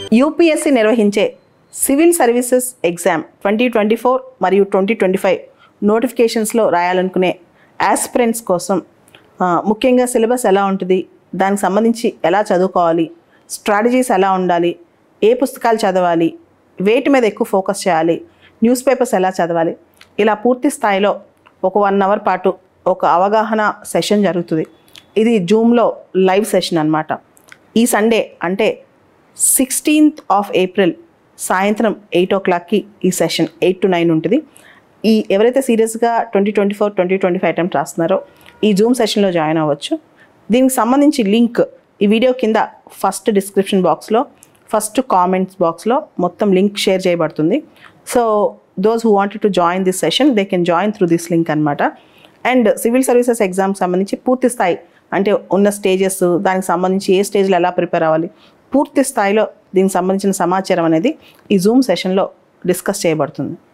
UPSC నిర్వహించే civil services exam twenty twenty four మరియు twenty twenty five నోటిఫికేషన్స్లో రాయాలనుకునే ఆస్పిరెంట్స్ కోసం ఆ, ముఖ్యంగా సిలబస్ ఎలా ఉంటుంది దానికి సంబంధించి ఎలా చదువుకోవాలి స్ట్రాటజీస్ ఎలా ఉండాలి ఏ పుస్తకాలు చదవాలి వేటి మీద ఎక్కువ ఫోకస్ చేయాలి న్యూస్ పేపర్స్ ఎలా చదవాలి ఇలా పూర్తి స్థాయిలో ఒక వన్ అవర్ పాటు ఒక అవగాహన సెషన్ జరుగుతుంది ఇది జూమ్లో లైవ్ సెషన్ అన్నమాట ఈ సండే అంటే సిక్స్టీన్త్ ఆఫ్ ఏప్రిల్ సాయంత్రం ఎయిట్ ఓ క్లాక్కి ఈ సెషన్ ఎయిట్ టు నైన్ ఉంటుంది ఈ ఎవరైతే సీరియస్గా twenty twenty four twenty twenty five attempt రాస్తున్నారో ఈ జూమ్ సెషన్లో జాయిన్ అవ్వచ్చు దీనికి సంబంధించి లింక్ ఈ వీడియో కింద ఫస్ట్ డిస్క్రిప్షన్ బాక్స్లో ఫస్ట్ కామెంట్స్ బాక్స్లో మొత్తం లింక్ షేర్ చేయబడుతుంది so those who wanted to join this session they can join through this link అనమాట అండ్ సివిల్ సర్వీసెస్ ఎగ్జామ్కి సంబంధించి పూర్తి స్థాయి అంటే ఉన్న స్టేజెస్ దానికి సంబంధించి ఏ స్టేజ్లో ఎలా ప్రిపేర్ అవ్వాలి పూర్తి స్థాయిలో దీనికి సంబంధించిన సమాచారం అనేది ఈ జూమ్ సెషన్లో డిస్కస్ చేయబడుతుంది